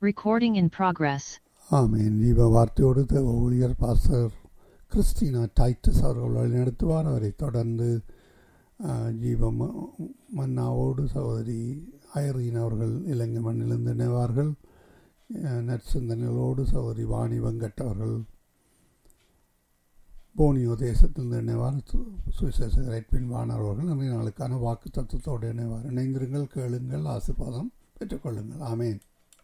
Recording in progress. ஆமீன் ஜீவ வார்த்தையோடு தேவ ஊழியர் பாஸ்டர் கிறிஸ்டினா டைட்டஸ் அவர்கள் வழிநடத்துவார் அவரை தொடர்ந்து ஆ, ஜீவ ம- மன்னாவோடு சகோதரி ஐரீன் அவர்கள் இலங்கை மண்ணிலிருந்து இணைவார்கள் ஆ, நற்சிந்தனைகளோடு சகோதரி வாணி வெங்கட் அவர்கள் போனியோ தேசத்திலிருந்து இணைவார் சு- சுவிசேஷ ரெட்பின் வாணர் அவர்கள் இன்றைய நாளுக்கான வாக்கு தத்துவத்தோடு இணைவார் இணைந்திருங்கள் கேளுங்கள் ஆசீர்வாதம் பெற்றுக்கொள்ளுங்கள் ஆமேன்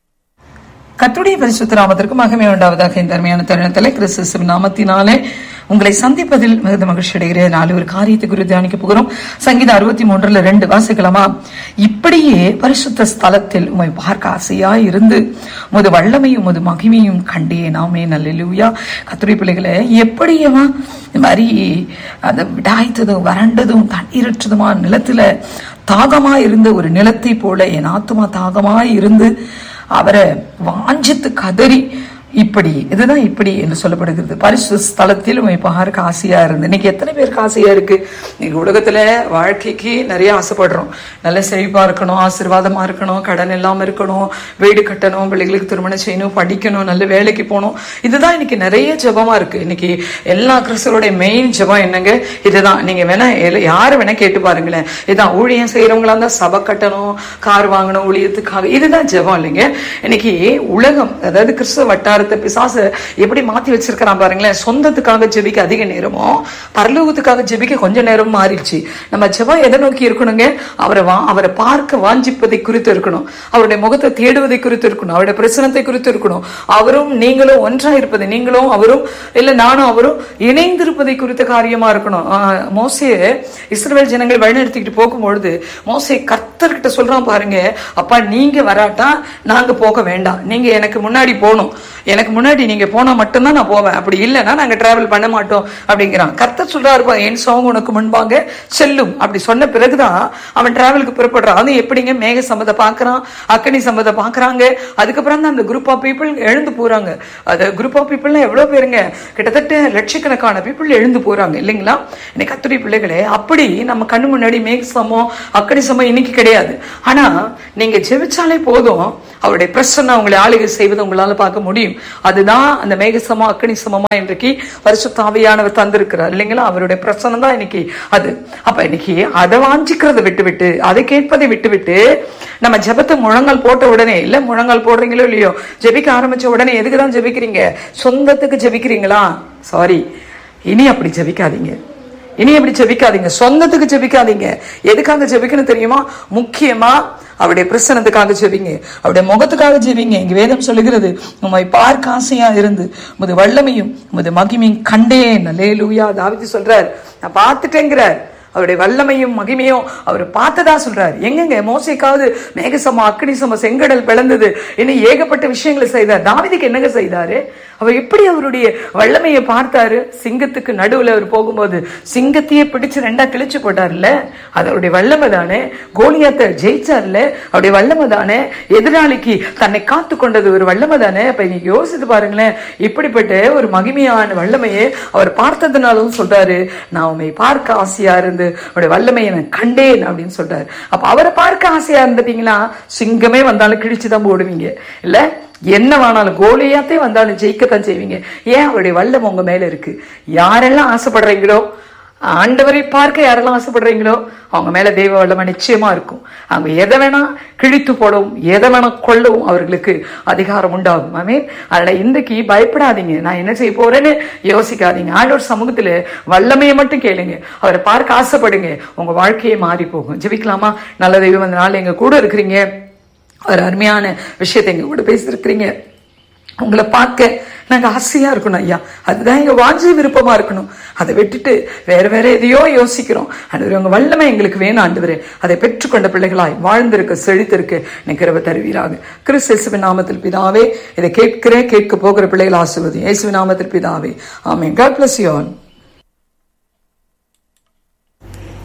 கர்த்தருடைய பரிசுத்த நாமத்திற்கு மகிமை உண்டாவதாக இந்த அருமையான தருணத்தில் கிறிஸ்து நாமத்தினாலே உங்களை சந்திப்பதில் மிகுந்த மகிழ்ச்சி அடைகிறேன் நாலு ஒரு காரியத்தை குறித்து தியானிக்க போகிறோம் சங்கீதம் அறுபத்தி மூன்றுல ரெண்டு வாசிக்கலாமா இப்படியே பரிசுத்த ஸ்தலத்தில் உமை பார்க்க ஆசையாய் இருந்து உமது வல்லமையும் உமது மகிமையும் கண்டே நாமே நல்லூயா கத்துரை பிள்ளைகளை எப்படியவா இந்த மாதிரி அந்த விடாய்த்ததும் வறண்டதும் தண்ணீரற்றதுமா நிலத்துல தாகமாய் இருந்த ஒரு நிலத்தை போல என் ஆத்துமா தாகமாய் இருந்து அவரை வாஞ்சித்து கதறி இப்படி இதுதான் இப்படி என்று சொல்லப்படுகிறது பரிசு ஸ்தலத்தில் உமை பார்க்க ஆசையா இருந்து இன்னைக்கு எத்தனை பேருக்கு ஆசையா இருக்கு இன்னைக்கு உலகத்துல வாழ்க்கைக்கு நிறைய ஆசைப்படுறோம் நல்ல செழிப்பா இருக்கணும் ஆசீர்வாதமா இருக்கணும் கடன் இல்லாம இருக்கணும் வீடு கட்டணும் பிள்ளைகளுக்கு திருமணம் செய்யணும் படிக்கணும் நல்ல வேலைக்கு போகணும் இதுதான் இன்னைக்கு நிறைய ஜெபமா இருக்கு இன்னைக்கு எல்லா கிறிஸ்தவருடைய மெயின் ஜெபம் என்னங்க இதுதான் நீங்க வேணா எல்ல- யாரு வேணா கேட்டு பாருங்களேன் இதான் ஊழியம் செய்யறவங்களா இருந்தா சபை கட்டணும் கார் வாங்கணும் ஊழியத்துக்காக இதுதான் ஜெபம் இல்லைங்க இன்னைக்கு உலகம் அதாவது கிறிஸ்தவ வட்டாரத்தை பிசாசு எப்படி மாத்தி வச்சிருக்கிறான் பாருங்களேன் சொந்தத்துக்காக ஜெபிக்க அதிக நேரமும் பரலோகத்துக்காக ஜெபிக்க கொஞ்ச நேரம் மாறிடுச்சு நம்ம ஜெபம் எதை நோக்கி இருக்கணுங்க அவரை வா அவரை பார்க்க வாஞ்சிப்பதை குறித்து இருக்கணும் அவருடைய முகத்தை தேடுவதை குறித்து இருக்கணும் அவருடைய பிரசனத்தை குறித்து இருக்கணும் அவரும் நீங்களும் ஒன்றா இருப்பது நீங்களும் அவரும் இல்ல நானும் அவரும் இணைந்திருப்பதை குறித்த காரியமா இருக்கணும் ஆஹ் மோசே இஸ்ரவேல் ஜனங்கள் வழிநடத்திக்கிட்டு போகும்பொழுது மோசே கர்த்தர்கிட்ட சொல்றான் பாருங்க அப்பா நீங்க வராட்டா நாங்க போக வேண்டாம் நீங்க எனக்கு முன்னாடி போகணும் எனக்கு முன்னாடி நீங்க போனா மட்டும்தான் நான் போவேன் அப்படி இல்லைன்னா நாங்க டிராவல் பண்ண மாட்டோம் அப்படிங்கிறான் கர்த்தர் சொல்றாரு "பா, என் சோகம் உனக்கு முன்பாக செல்லும் அப்படி சொன்ன பிறகுதான் அவன் டிராவலுக்கு புறப்படுறான் அது எப்படிங்க மேக சம்மதை பாக்குறான் அக்கனி சம்மதை பாக்குறாங்க அதுக்கப்புறம் தான் அந்த குரூப் ஆஃப் பீப்புள் எழுந்து போறாங்க அது குரூப் ஆஃப் பீப்புள்னா எவ்வளவு பேருங்க கிட்டத்தட்ட லட்சக்கணக்கான பீப்புள் எழுந்து போறாங்க இல்லைங்களா இன்னைக்கு கத்துரை பிள்ளைகளே அப்படி நம்ம கண்ணு முன்னாடி மேக சமம் அக்கனி சமம் இன்னைக்கு கிடையாது ஆனா நீங்க ஜெபிச்சாலே போதும் அவருடைய பிரசன்னம் உங்களை ஆளுகை செய்வதை உங்களால பார்க்க முடியும் அதுதான் அந்த மேகசமா அக்கனி சமமா இன்றைக்கு பரிசுத்தாவியானவர் தந்திருக்கிறார் இல்லைங்களா அவருடைய பிரசன்னம் தான் இன்னைக்கு அது அப்ப இன்னைக்கு அதை வாஞ்சிக்கிறதை விட்டு விட்டு அதை கேட்பதை விட்டு விட்டு நம்ம ஜெபத்தை முழங்கால் போட்ட உடனே இல்ல முழங்கால் போடுறீங்களோ இல்லையோ ஜெபிக்க ஆரம்பிச்ச உடனே எதுக்கு தான் ஜெபிக்கிறீங்க சொந்தத்துக்கு ஜெபிக்கிறீங்களா சாரி இனி அப்படி ஜெபிக்காதீங்க இனி அப்படி ஜெபிக்காதீங்க சொந்தத்துக்கு ஜெபிக்காதீங்க எதுக்காக ஜெபிக்கணும் தெரியுமா முக்கியமா அவருடைய பிரசனத்துக்காக ஜெபிங்க அவருடைய முகத்துக்காக ஜெபிங்க இங்க வேதம் சொல்லுகிறது உம்மை பார்க்க ஆசையா இருந்து உமது வல்லமையும் உமது மகிமையும் கண்டேன் லேலூயா தாவிது சொல்றார் நான் பார்த்துட்டேங்கிறார் அவருடைய வல்லமையும் மகிமையும் அவர் பார்த்ததா சொல்றார் எங்கெங்க மோசைக்காவது மேகசமா அக்னி சம செங்கடல் பிளந்தது இன்னும் ஏகப்பட்ட விஷயங்களை செய்தார் தாவிதுக்கு என்னங்க செய்தாரு அவர் எப்படி அவருடைய வல்லமையை பார்த்தாரு சிங்கத்துக்கு நடுவுல அவர் போகும்போது சிங்கத்தையே பிடிச்சு ரெண்டா கிழிச்சு போட்டார்ல அது அவருடைய வல்லமை தானே கோலியாத்தை ஜெயிச்சார்ல அவருடைய வல்லமை தானே எதிராளிக்கு தன்னை காத்து கொண்டது ஒரு வல்லமை தானே அப்ப இன்னைக்கு யோசித்து பாருங்களேன் இப்படிப்பட்ட ஒரு மகிமையான வல்லமையை அவர் பார்த்ததுனாலும் சொல்றாரு நான் உண்மை பார்க்க ஆசையா இருந்து அவருடைய வல்லமையை நான் கண்டேன் அப்படின்னு சொல்றாரு அப்ப அவரை பார்க்க ஆசையா இருந்துட்டீங்கன்னா சிங்கமே வந்தாலும் கிழிச்சுதான் போடுவீங்க இல்ல என்ன வேணாலும் கோலியாத்தே வந்தாலும் ஜெயிக்கத்தான் செய்வீங்க ஏன் அவருடைய வல்லம் உங்க மேல இருக்கு யாரெல்லாம் ஆசைப்படுறீங்களோ ஆண்டவரை பார்க்க யாரெல்லாம் ஆசைப்படுறீங்களோ அவங்க மேல தெய்வ வல்லமை நிச்சயமா இருக்கும் அவங்க எதை வேணா கிழித்து போடவும் எதை வேணா கொள்ளவும் அவர்களுக்கு அதிகாரம் உண்டாகும் ஆமே அதனால இன்றைக்கு பயப்படாதீங்க நான் என்ன செய்ய போறேன்னு யோசிக்காதீங்க ஆண்டவர் சமூகத்துல வல்லமையை மட்டும் கேளுங்க அவரை பார்க்க ஆசைப்படுங்க உங்க வாழ்க்கையே மாறி போகும் ஜெபிக்கலாமா நல்ல தெய்வம் அந்த நாள் எங்க கூட இருக்கிறீங்க ஒரு அருமையான விஷயத்தை எங்க கூட பேசியிருக்கிறீங்க உங்களை பார்க்க நாங்க ஆசையா இருக்கணும் ஐயா அதுதான் எங்க வாஞ்சி விருப்பமா இருக்கணும் அதை விட்டுட்டு வேற வேற எதையோ யோசிக்கிறோம் ஆண்டவரே உங்க வல்லமை எங்களுக்கு வேணும் ஆண்டவரே அதை பெற்றுக்கொண்ட பிள்ளைகளாய் வாழ்ந்திருக்க செழித்திருக்க நிக்கிறவ தருவீராக கிறிஸ்து இயேசுவின் நாமத்தில் பிதாவே இதை கேட்கிற கேட்க போகிற பிள்ளைகள் ஆசிர்வதி இயேசுவின் நாமத்தில் பிதாவே ஆமென் God bless you all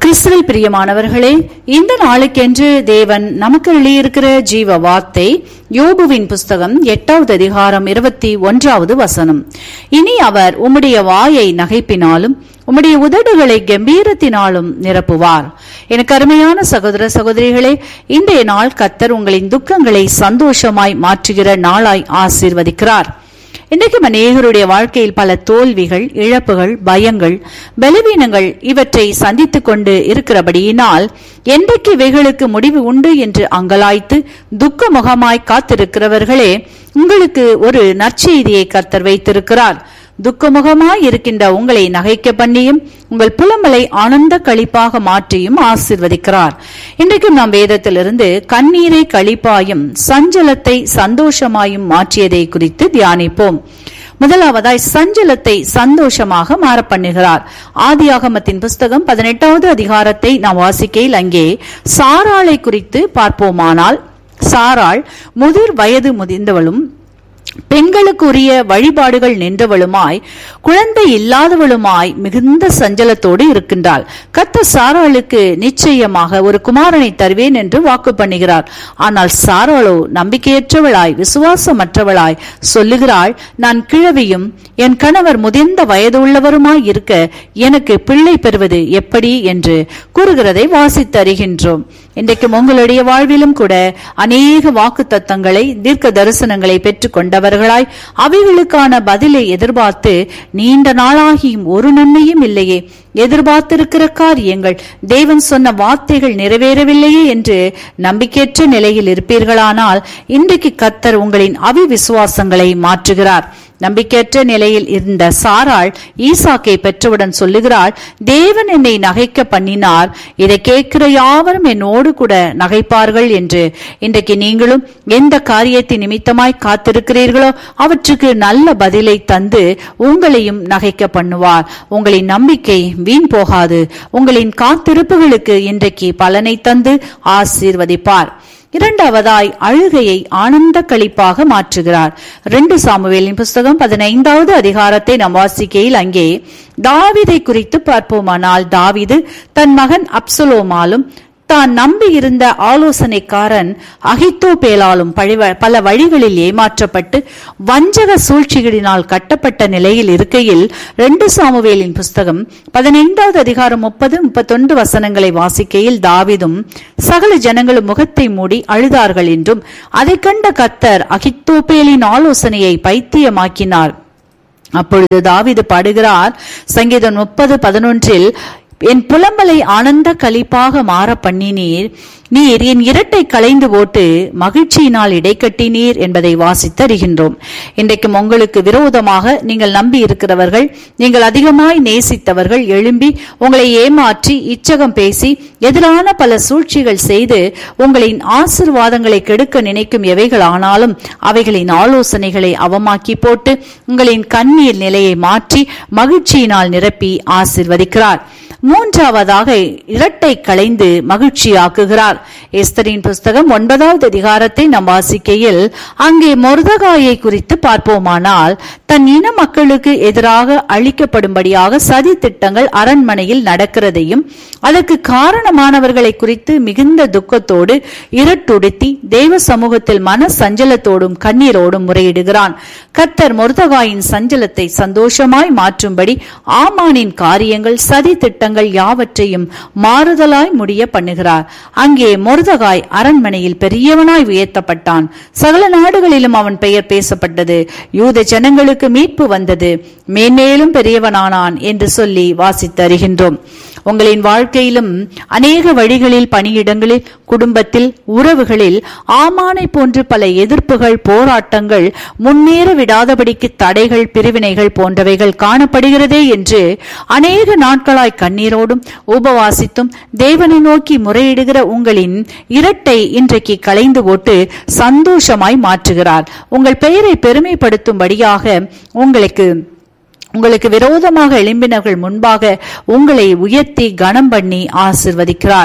கிறிஸ்துவில் பிரியமானவர்களே இந்த நாளுக்கென்று தேவன் நமக்கு எழுதியிருக்கிற ஜீவ வார்த்தை யோபுவின் புஸ்தகம் எட்டாவது அதிகாரம் இருபத்தி ஒன்றாவது வசனம் இனி அவர் உம்முடைய வாயை நகைப்பினாலும் உம்முடைய உதடுகளை கம்பீரத்தினாலும் நிரப்புவார் எனக்கு அருமையான சகோதர சகோதரிகளே இன்றைய நாள் கத்தர் உங்களின் துக்கங்களை சந்தோஷமாய் மாற்றுகிற நாளாய் ஆசீர்வதிக்கிறார் இன்றைக்கும் அநேகருடைய வாழ்க்கையில் பல தோல்விகள் இழப்புகள் பயங்கள் பலவீனங்கள் இவற்றை சந்தித்துக் கொண்டு இருக்கிறபடியினால் என்றைக்கு இவைகளுக்கு முடிவு உண்டு என்று அங்கலாய்த்து துக்க முகமாய் காத்திருக்கிறவர்களே உங்களுக்கு ஒரு நற்செய்தியை கர்த்தர் வைத்திருக்கிறார் துக்கமுகமாய் இருக்கின்ற உங்களை நகைக்க பண்ணியும் உங்கள் புலம்பலை ஆனந்த களிப்பாக மாற்றியும் ஆசிர்வதிக்கிறார் இன்றைக்கும் நாம் வேதத்திலிருந்து கண்ணீரை களிப்பாயும் சஞ்சலத்தை சந்தோஷமாயும் மாற்றியதை குறித்து தியானிப்போம் முதலாவதாய் சஞ்சலத்தை சந்தோஷமாக மாற பண்ணுகிறார் ஆதியாகமத்தின் புஸ்தகம் பதினெட்டாவது அதிகாரத்தை நாம் வாசிக்கையில் அங்கே சாராளை குறித்து பார்ப்போமானால் சாராள் முதிர் வயது முதிர்ந்தவளும் பெண்களுக்குரிய வழிபாடுகள் நின்றவளுமாய் குழந்தை இல்லாதவளுமாய் மிகுந்த சஞ்சலத்தோடு இருக்கின்றாள் கத்த சாராளுக்கு நிச்சயமாக ஒரு குமாரனை தருவேன் என்று வாக்கு பண்ணுகிறார் ஆனால் சாராளோ நம்பிக்கையற்றவளாய் விசுவாசமற்றவளாய் சொல்லுகிறாள் நான் கிழவியும் என் கணவர் முதிர்ந்த வயதுள்ளவருமாய் இருக்க எனக்கு பிள்ளை பெறுவது எப்படி என்று கூறுகிறதை வாசித்து அறிகின்றோம் இன்றைக்கும் உங்களுடைய வாழ்விலும் கூட அநேக வாக்கு தத்தங்களை தீர்க்க தரிசனங்களை பெற்றுக் கொண்டவர்களாய் அவைகளுக்கான பதிலை எதிர்பார்த்து நீண்ட நாளாகியும் ஒரு நன்மையும் இல்லையே எதிர்பார்த்திருக்கிற காரியங்கள் தேவன் சொன்ன வார்த்தைகள் நிறைவேறவில்லையே என்று நம்பிக்கையற்ற நிலையில் இருப்பீர்களானால் இன்றைக்கு கத்தர் உங்களின் அவிவிசுவாசங்களை மாற்றுகிறார் நம்பிக்கையற்ற நிலையில் இருந்த சாராள் ஈசாக்கை பெற்றவுடன் சொல்லுகிறாள் தேவன் என்னை நகைக்க பண்ணினார் இதை கேட்கிற யாவரும் என்னோடு கூட நகைப்பார்கள் என்று இன்றைக்கு நீங்களும் எந்த காரியத்தின் நிமித்தமாய் காத்திருக்கிறீர்களோ அவற்றுக்கு நல்ல பதிலை தந்து உங்களையும் நகைக்க பண்ணுவார் உங்களின் நம்பிக்கை வீண் போகாது உங்களின் காத்திருப்புகளுக்கு இன்றைக்கு பலனை தந்து ஆசீர்வதிப்பார் இரண்டாவதாய் அழுகையை ஆனந்த கழிப்பாக மாற்றுகிறார் ரெண்டு சாமுவேலின் புஸ்தகம் பதினைந்தாவது அதிகாரத்தை நாம் வாசிக்கையில் அங்கே தாவிதை குறித்து பார்ப்போமானால் தாவிது தன் மகன் அப்சலோமாலும் தான் நம்பி இருந்த ஆலோசனைக்காரன் அகித்தோ பேலாலும் பல வழிகளில் ஏமாற்றப்பட்டு வஞ்சக சூழ்ச்சிகளினால் கட்டப்பட்ட நிலையில் இருக்கையில் ரெண்டு சாமுவேலின் புஸ்தகம் பதினைந்தாவது அதிகாரம் முப்பது முப்பத்தொன்று வசனங்களை வாசிக்கையில் தாவிதும் சகல ஜனங்களும் முகத்தை மூடி அழுதார்கள் என்றும் அதை கண்ட கத்தர் அகித்தோபேலின் ஆலோசனையை பைத்தியமாக்கினார் அப்பொழுது தாவிது பாடுகிறார் சங்கீதம் முப்பது பதினொன்றில் என் புலம்பலை ஆனந்த கழிப்பாக மாற பண்ணினீர் நீர் என் இரட்டை களைந்து போட்டு மகிழ்ச்சியினால் இடைக்கட்டினீர் என்பதை வாசித்து அறிகின்றோம் இன்றைக்கும் உங்களுக்கு விரோதமாக நீங்கள் நம்பி இருக்கிறவர்கள் நீங்கள் அதிகமாய் நேசித்தவர்கள் எழும்பி உங்களை ஏமாற்றி இச்சகம் பேசி எதிரான பல சூழ்ச்சிகள் செய்து உங்களின் ஆசிர்வாதங்களை கெடுக்க நினைக்கும் எவைகள் ஆனாலும் அவைகளின் ஆலோசனைகளை அவமாக்கி போட்டு உங்களின் கண்ணீர் நிலையை மாற்றி மகிழ்ச்சியினால் நிரப்பி ஆசிர்வதிக்கிறார் மூன்றாவதாக இரட்டை களைந்து மகிழ்ச்சியாக்குகிறார் எஸ்தரின் புஸ்தகம் ஒன்பதாவது அதிகாரத்தை நாம் வாசிக்கையில் அங்கே மொர்தகாயை குறித்து பார்ப்போமானால் தன் இன மக்களுக்கு எதிராக அளிக்கப்படும்படியாக சதி திட்டங்கள் அரண்மனையில் நடக்கிறதையும் அதற்கு காரணமானவர்களை குறித்து மிகுந்த துக்கத்தோடு இருட்டுடுத்தி தெய்வ சமூகத்தில் மன சஞ்சலத்தோடும் கண்ணீரோடும் முறையிடுகிறான் கத்தர் மொர்தகாயின் சஞ்சலத்தை சந்தோஷமாய் மாற்றும்படி ஆமானின் காரியங்கள் சதி திட்டங்கள் யாவற்றையும் மாறுதலாய் முடிய பண்ணுகிறார் அங்கே மொர்தகாய் அரண்மனையில் பெரியவனாய் உயர்த்தப்பட்டான் சகல நாடுகளிலும் அவன் பெயர் பேசப்பட்டது யூத ஜனங்களுக்கு மீட்பு வந்தது மேன்மேலும் பெரியவனானான் என்று சொல்லி வாசித்து அறிகின்றோம் உங்களின் வாழ்க்கையிலும் அநேக வழிகளில் பணியிடங்களில் குடும்பத்தில் உறவுகளில் ஆமானை போன்று பல எதிர்ப்புகள் போராட்டங்கள் முன்னேற விடாதபடிக்கு தடைகள் பிரிவினைகள் போன்றவைகள் காணப்படுகிறதே என்று அநேக நாட்களாய் கண்ணீரோடும் உபவாசித்தும் தேவனை நோக்கி முறையிடுகிற உங்களின் இரட்டை இன்றைக்கு களைந்து போட்டு சந்தோஷமாய் மாற்றுகிறார் உங்கள் பெயரை பெருமைப்படுத்தும்படியாக உங்களுக்கு உங்களுக்கு விரோதமாக எழும்பினர்கள் முன்பாக உங்களை உயர்த்தி கனம் பண்ணி ஆசிர்வதிக்கிறார்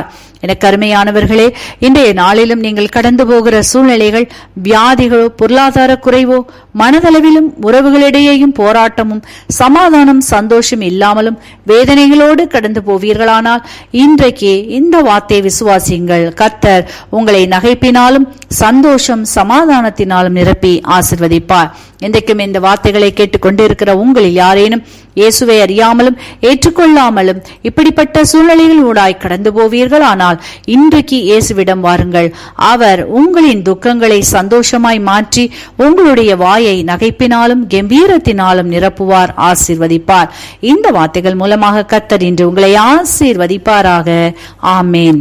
எனக்கு அருமையானவர்களே இன்றைய நாளிலும் நீங்கள் கடந்து போகிற சூழ்நிலைகள் வியாதிகளோ பொருளாதார குறைவோ மனதளவிலும் உறவுகளிடையேயும் போராட்டமும் சமாதானம் சந்தோஷம் இல்லாமலும் வேதனைகளோடு கடந்து போவீர்களானால் இன்றைக்கு இந்த வார்த்தை விசுவாசியுங்கள் கர்த்தர் உங்களை நகைப்பினாலும் சந்தோஷம் சமாதானத்தினாலும் நிரப்பி ஆசிர்வதிப்பார் இன்றைக்கும் இந்த வார்த்தைகளை கேட்டுக்கொண்டிருக்கிற உங்களில் யாரேனும் இயேசுவை அறியாமலும் ஏற்றுக்கொள்ளாமலும் இப்படிப்பட்ட சூழ்நிலைகள் ஊடாய் கடந்து போவீர்கள் ஆனால் இன்றைக்கு இயேசுவிடம் வாருங்கள் அவர் உங்களின் துக்கங்களை சந்தோஷமாய் மாற்றி உங்களுடைய வாயை நகைப்பினாலும் கம்பீரத்தினாலும் நிரப்புவார் ஆசீர்வதிப்பார் இந்த வார்த்தைகள் மூலமாக கத்தர் இன்று உங்களை ஆசீர்வதிப்பாராக ஆமேன்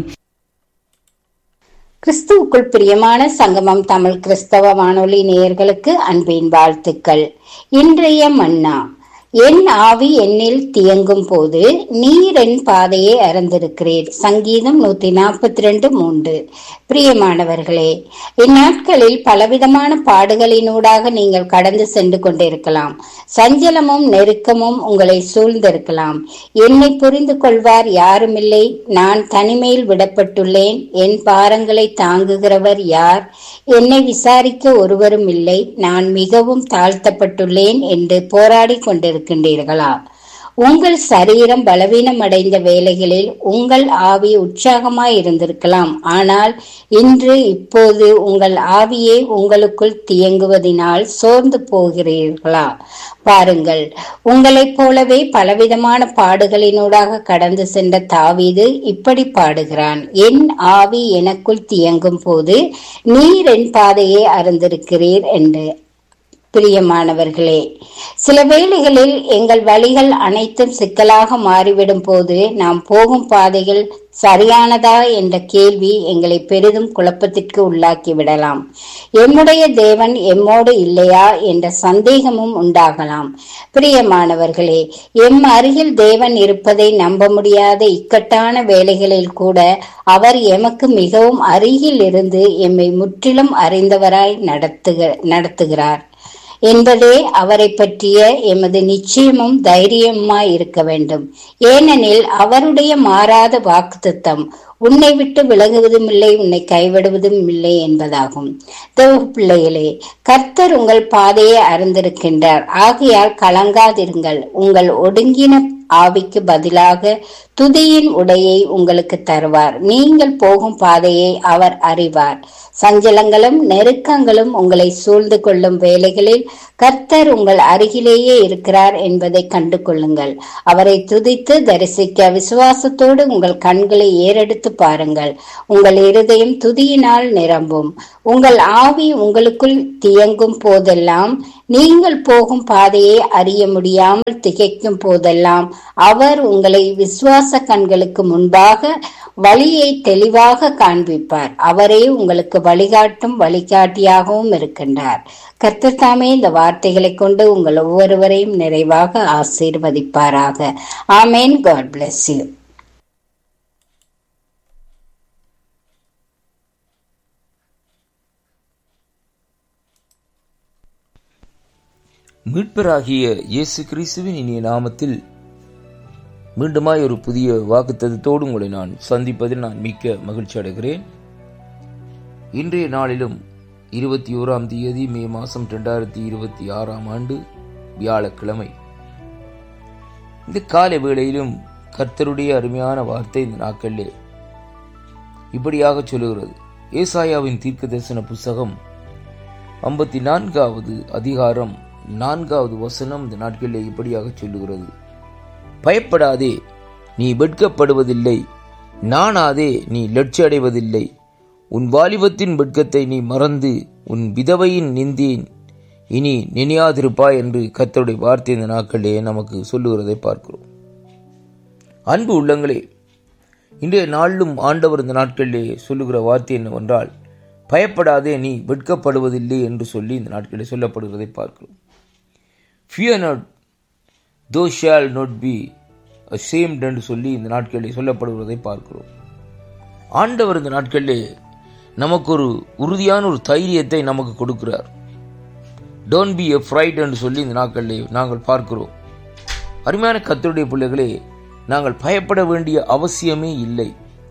கிறிஸ்துவுக்குள் பிரியமான சங்கமம் தமிழ் கிறிஸ்தவ வானொலி நேயர்களுக்கு அன்பின் வாழ்த்துக்கள் இன்றைய மன்னா என் ஆவி என்னில் தியங்கும் போது நீர் என் பாதையை அறந்திருக்கிறீர் சங்கீதம் நூத்தி நாற்பத்தி ரெண்டு மூன்று பிரியமானவர்களே இந்நாட்களில் பலவிதமான பாடுகளினூடாக நீங்கள் கடந்து சென்று கொண்டிருக்கலாம் சஞ்சலமும் நெருக்கமும் உங்களை சூழ்ந்திருக்கலாம் என்னை புரிந்து கொள்வார் யாருமில்லை நான் தனிமையில் விடப்பட்டுள்ளேன் என் பாரங்களை தாங்குகிறவர் யார் என்னை விசாரிக்க ஒருவரும் இல்லை நான் மிகவும் தாழ்த்தப்பட்டுள்ளேன் என்று போராடி கொண்டிருக்கின்றீர்களா உங்கள் சரீரம் பலவீனம் அடைந்த வேலைகளில் உங்கள் ஆவி உற்சாகமாய் இருந்திருக்கலாம் ஆனால் இன்று இப்போது உங்கள் ஆவியே உங்களுக்குள் தியங்குவதினால் சோர்ந்து போகிறீர்களா பாருங்கள் உங்களைப் போலவே பலவிதமான பாடுகளினூடாக கடந்து சென்ற தாவீது இப்படி பாடுகிறான் என் ஆவி எனக்குள் தியங்கும் போது நீர் என் பாதையை அறந்திருக்கிறீர் என்று பிரியமானவர்களே சில வேளைகளில் எங்கள் வழிகள் அனைத்தும் சிக்கலாக மாறிவிடும் போது நாம் போகும் பாதைகள் சரியானதா என்ற கேள்வி எங்களை பெரிதும் குழப்பத்திற்கு உள்ளாக்கி விடலாம் எம்முடைய தேவன் எம்மோடு இல்லையா என்ற சந்தேகமும் உண்டாகலாம் பிரியமானவர்களே எம் அருகில் தேவன் இருப்பதை நம்ப முடியாத இக்கட்டான வேலைகளில் கூட அவர் எமக்கு மிகவும் அருகில் இருந்து எம்மை முற்றிலும் அறிந்தவராய் நடத்துக நடத்துகிறார் என்பதே அவரை பற்றிய எமது நிச்சயமும் தைரியமாய் இருக்க வேண்டும் ஏனெனில் அவருடைய மாறாத வாக்குத்தத்தம் உன்னை விட்டு விலகுவதும் இல்லை உன்னை கைவிடுவதும் இல்லை என்பதாகும் தேவ பிள்ளைகளே கர்த்தர் உங்கள் பாதையை அறிந்திருக்கின்றார் ஆகையால் கலங்காதிருங்கள் உங்கள் ஒடுங்கின ஆவிக்கு பதிலாக துதியின் உடையை உங்களுக்கு தருவார் நீங்கள் போகும் பாதையை அவர் அறிவார் சஞ்சலங்களும் நெருக்கங்களும் உங்களை சூழ்ந்து கொள்ளும் வேலைகளில் கர்த்தர் உங்கள் அருகிலேயே இருக்கிறார் என்பதை கண்டு கொள்ளுங்கள் அவரை துதித்து தரிசிக்க விசுவாசத்தோடு உங்கள் கண்களை ஏறெடுத்து பாருங்கள் உங்கள் இருதயம் துதியினால் நிரம்பும் உங்கள் ஆவி உங்களுக்குள் தியங்கும் போதெல்லாம் நீங்கள் போகும் பாதையை அறிய முடியாமல் திகைக்கும் போதெல்லாம் அவர் உங்களை விசுவாச கண்களுக்கு முன்பாக வழியை தெளிவாக காண்பிப்பார் அவரே உங்களுக்கு வழிகாட்டும் வழிகாட்டியாகவும் இருக்கின்றார் கர்த்தர் தாமே இந்த வார்த்தைகளை கொண்டு உங்கள் ஒவ்வொருவரையும் நிறைவாக ஆசீர்வதிப்பாராக ஆமேன் காட் பிளஸ் யூ மீட்பராகிய இயேசு கிறிஸ்துவின் இனிய நாமத்தில் மீண்டுமாய் ஒரு புதிய வாக்குத்தத்தோடு உங்களை நான் சந்திப்பதில் நான் மிக்க மகிழ்ச்சி அடைகிறேன் இன்றைய நாளிலும் இருபத்தி ஓராம் தேதி மே மாதம் ரெண்டாயிரத்தி இருபத்தி ஆறாம் ஆண்டு வியாழக்கிழமை இந்த காலை வேளையிலும் கர்த்தருடைய அருமையான வார்த்தை இந்த நாட்களிலே இப்படியாக சொல்லுகிறது ஏசாயாவின் தீர்க்க தரிசன புஸ்தகம் ஐம்பத்தி நான்காவது அதிகாரம் நான்காவது வசனம் இந்த நாட்களிலே இப்படியாக சொல்லுகிறது பயப்படாதே நீ வெட்கப்படுவதில்லை நானாதே நீ லட்சிய அடைவதில்லை உன் வாலிபத்தின் வெட்கத்தை நீ மறந்து உன் விதவையின் நிந்தேன் இனி நினையாதிருப்பாய் என்று கர்த்தருடைய வார்த்தை இந்த நாட்களிலே நமக்கு சொல்லுகிறதை பார்க்கிறோம் அன்பு உள்ளங்களே இன்றைய நாளிலும் ஆண்டவர் இந்த நாட்களிலே சொல்லுகிற வார்த்தை என்னவென்றால் பயப்படாதே நீ வெட்கப்படுவதில்லை என்று சொல்லி இந்த நாட்களில் சொல்லப்படுகிறதை பார்க்கிறோம் fear not thou shall not be ashamed என்று சொல்லி இந்த நாட்களில் சொல்லப்படுவதை பார்க்கிறோம் ஆண்டவர் இந்த நாட்களிலே நமக்கு ஒரு உறுதியான ஒரு தைரியத்தை நமக்கு கொடுக்கிறார் டோன்ட் பி எ ஃப்ரைட் என்று சொல்லி இந்த நாட்களிலே நாங்கள் பார்க்கிறோம் அருமையான கத்தருடைய பிள்ளைகளே நாங்கள் பயப்பட வேண்டிய அவசியமே இல்லை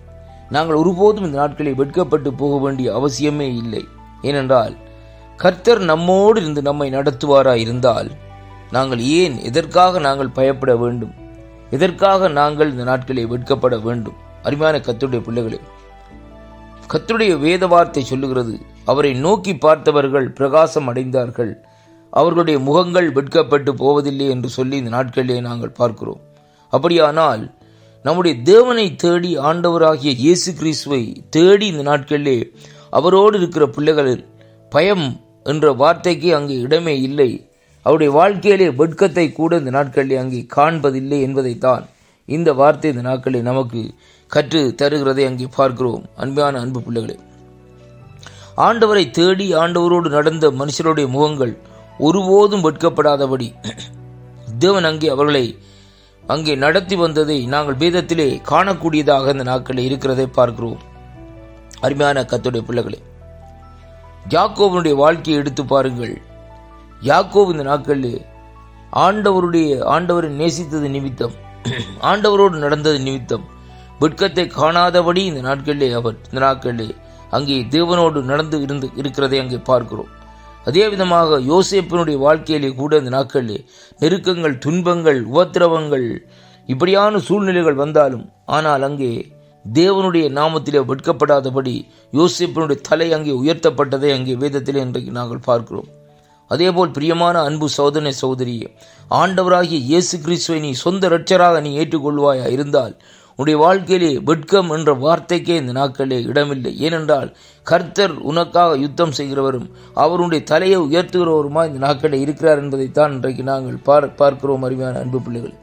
நாங்கள் ஒருபோதும் இந்த நாட்களில் வெட்கப்பட்டு போக வேண்டிய அவசியமே இல்லை ஏனென்றால் கர்த்தர் நம்மோடு இருந்து நம்மை நடத்துவாரா இருந்தால் நாங்கள் ஏன் எதற்காக நாங்கள் பயப்பட வேண்டும் எதற்காக நாங்கள் இந்த நாட்களில் வெட்கப்பட வேண்டும் அருமையான கர்த்தருடைய பிள்ளைகளே கர்த்தருடைய வேத வார்த்தை சொல்லுகிறது அவரை நோக்கி பார்த்தவர்கள் பிரகாசம் அடைந்தார்கள் அவர்களுடைய முகங்கள் வெட்கப்பட்டு போவதில்லை என்று சொல்லி இந்த நாட்களிலே நாங்கள் பார்க்கிறோம் அப்படியானால் நம்முடைய தேவனை தேடி ஆண்டவராகிய இயேசு கிறிஸ்துவை தேடி இந்த நாட்களிலே அவரோடு இருக்கிற பிள்ளைகள் பயம் என்ற வார்த்தைக்கு அங்கே இடமே இல்லை அவருடைய வாழ்க்கையிலே வெட்கத்தை கூட இந்த நாட்களிலே அங்கே காண்பதில்லை என்பதைத்தான் இந்த வார்த்தை இந்த நாட்களில் நமக்கு கற்று தருகிறதை அங்கே பார்க்கிறோம் அன்பான அன்பு பிள்ளைகளே ஆண்டவரை தேடி ஆண்டவரோடு நடந்த மனுஷருடைய முகங்கள் ஒருபோதும் வெட்கப்படாதபடி தேவன் அங்கே அவர்களை அங்கே நடத்தி வந்ததை நாங்கள் வேதத்திலே காணக்கூடியதாக இந்த நாட்களில் இருக்கிறதை பார்க்கிறோம் அருமையான கத்துடைய பிள்ளைகளே யாக்கோவனுடைய வாழ்க்கையை எடுத்து பாருங்கள் யாக்கோவ் இந்த நாட்களில் ஆண்டவருடைய ஆண்டவரை நேசித்தது நிமித்தம் ஆண்டவரோடு நடந்தது நிமித்தம் வெட்கத்தை காணாதபடி இந்த நாட்களிலே அவர் இந்த நாட்களிலே அங்கே தேவனோடு நடந்து இருந்து இருக்கிறதை அங்கே பார்க்கிறோம் அதே விதமாக யோசேப்பினுடைய வாழ்க்கையிலே கூட இந்த நாட்களிலே நெருக்கங்கள் துன்பங்கள் உபத்திரவங்கள் இப்படியான சூழ்நிலைகள் வந்தாலும் ஆனால் அங்கே தேவனுடைய நாமத்திலே வெட்கப்படாதபடி யோசேப்பினுடைய தலை அங்கே உயர்த்தப்பட்டதை அங்கே வேதத்திலே இன்றைக்கு நாங்கள் பார்க்கிறோம் அதேபோல் பிரியமான அன்பு சோதனை சோதரியே ஆண்டவராகிய இயேசு கிறிஸ்துவை நீ சொந்த இரட்சராக நீ ஏற்றுக்கொள்வாயா இருந்தால் உன்னுடைய வாழ்க்கையிலே வெட்கம் என்ற வார்த்தைக்கே இந்த நாட்களிலே இடமில்லை ஏனென்றால் கர்த்தர் உனக்காக யுத்தம் செய்கிறவரும் அவருடைய தலையை உயர்த்துகிறவருமா இந்த நாட்களிலே இருக்கிறார் என்பதைத்தான் இன்றைக்கு நாங்கள் பார்க்கிறோம் அருமையான அன்பு பிள்ளைகள்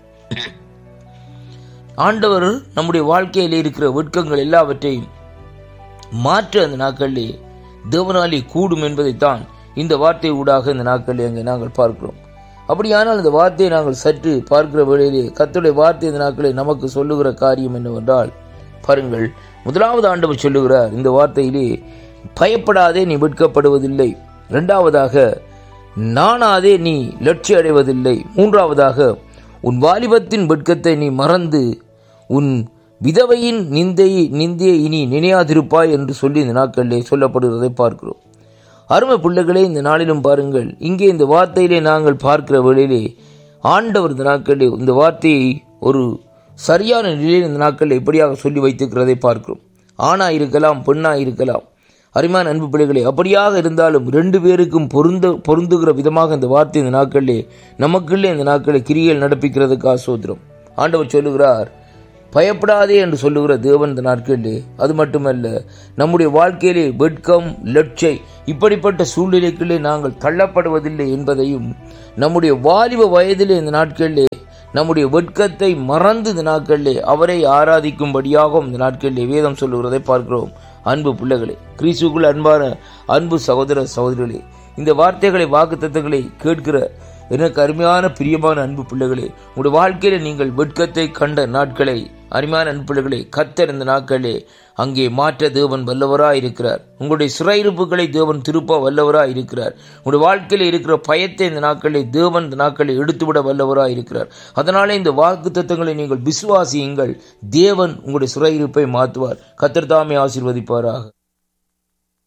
ஆண்டவர் நம்முடைய வாழ்க்கையிலே இருக்கிற வெட்கங்கள் எல்லாவற்றையும் மாற்ற அந்த நாட்களிலே தேவனாலே கூடும் என்பதைத்தான் இந்த வார்த்தை ஊடாக இந்த நாட்களில் அங்கே நாங்கள் பார்க்கிறோம் அப்படியானால் இந்த வார்த்தையை நாங்கள் சற்று பார்க்கிற வேளையிலே கத்துடைய வார்த்தை இந்த நாட்களில் நமக்கு சொல்லுகிற காரியம் என்னவென்றால் பாருங்கள் முதலாவது ஆண்டவர் சொல்லுகிறார் இந்த வார்த்தையிலே பயப்படாதே நீ வெட்கப்படுவதில்லை இரண்டாவதாக நானாதே நீ லட்சிய அடைவதில்லை மூன்றாவதாக உன் வாலிபத்தின் வெட்கத்தை நீ மறந்து உன் விதவையின் நிந்தையை நிந்தையை இனி நினையாதிருப்பாய் என்று சொல்லி இந்த நாட்களிலே சொல்லப்படுகிறதை பார்க்கிறோம் அருமை பிள்ளைகளே இந்த நாளிலும் பாருங்கள் இங்கே இந்த வார்த்தையிலே நாங்கள் பார்க்கிற வேளையிலே ஆண்டவர் இந்த நாட்களிலே இந்த வார்த்தையை ஒரு சரியான நிலையில் இந்த நாட்களில் எப்படியாக சொல்லி வைத்திருக்கிறதை பார்க்கிறோம் ஆணா இருக்கலாம் பெண்ணா இருக்கலாம் அருமையான அன்பு பிள்ளைகளே அப்படியாக இருந்தாலும் ரெண்டு பேருக்கும் பொருந்த பொருந்துகிற விதமாக இந்த வார்த்தை இந்த நாட்களிலே நமக்குள்ளே இந்த நாட்களில் கிரிகள் நடப்பிக்கிறதுக்காக சோதரம் ஆண்டவர் சொல்லுகிறார் பயப்படாதே என்று சொல்லுகிற தேவன் இந்த நாட்களிலே அது மட்டுமல்ல நம்முடைய வாழ்க்கையிலே வெட்கம் லட்சை இப்படிப்பட்ட சூழ்நிலைகளிலே நாங்கள் தள்ளப்படுவதில்லை என்பதையும் நம்முடைய வாலிப வயதிலே இந்த நாட்களிலே நம்முடைய வெட்கத்தை மறந்து இந்த நாட்களிலே அவரை ஆராதிக்கும்படியாகவும் இந்த நாட்களிலே வேதம் சொல்லுகிறதை பார்க்கிறோம் அன்பு பிள்ளைகளே கிறிஸ்துக்குள் அன்பான அன்பு சகோதர சகோதரிகளே இந்த வார்த்தைகளை வாக்குத்தத்தங்களை கேட்கிற எனக்கு அருமையான பிரியமான அன்பு பிள்ளைகளே உங்களுடைய வாழ்க்கையில நீங்கள் வெட்கத்தை கண்ட நாட்களை அருமையான அன்பு பிள்ளைகளே கத்தர் இந்த நாட்களே அங்கே மாற்ற தேவன் வல்லவராய் இருக்கிறார் உங்களுடைய சிறையிருப்புகளை தேவன் திருப்ப வல்லவராய் இருக்கிறார் உங்களுடைய வாழ்க்கையில் இருக்கிற பயத்தை இந்த நாட்களில் தேவன் இந்த நாட்களை எடுத்துவிட வல்லவராய் இருக்கிறார் அதனாலே இந்த வாக்கு தத்தங்களை நீங்கள் விசுவாசியுங்கள் தேவன் உங்களுடைய சிறையிருப்பை மாற்றுவார் கத்தர் தாமே ஆசீர்வதிப்பாராக